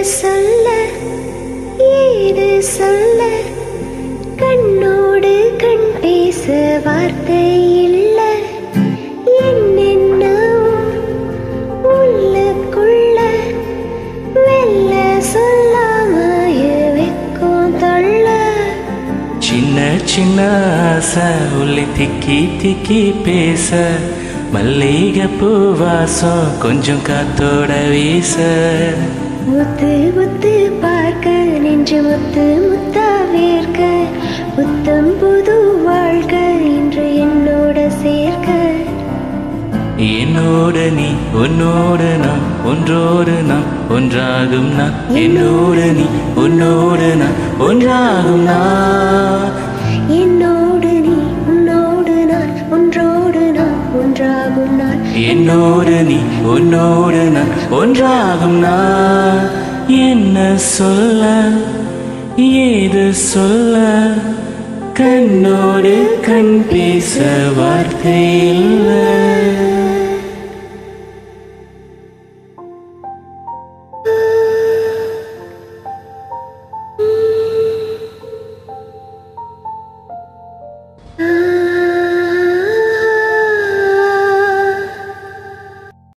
சொல்ல ஏது சொல்ல கண்ணோடு கண் பேச வார்த்தை இல்ல என்னென்னவோ உள்ளுக்குள்ள வெல்ல சொல்லாமய வைக்கும் தொல்ல சின்ன சின்ன ஆசை உள்ளே திக்கி திக்கி பேச மல்லிகை பூ வாசம் கொஞ்சம் காத்தோட வீச முத்து முத்து பார்க்க நெஞ்சு முத்து முத்தா வேர்க்க புத்தம் புது வாழ்க்கை இன்று என்னோட சேர்க்க என்னோட நீ உன்னோடு நான் ஒன்றோடு நான் ஒன்றாகும் நான் என்னோடு நீ உன்னோடு நான் ஒன்றாகும் நான் என்னோடு நீ உன்னோடு நான் ஒன்றோடு நான் ஒன்றாகும் நான் என்னோடு நீ உன்னோடு நான் ஒன்றாகும் நான் என்ன சொல்ல ஏது சொல்ல கண்ணோடு கண் பேச வார்த்தை இல்லை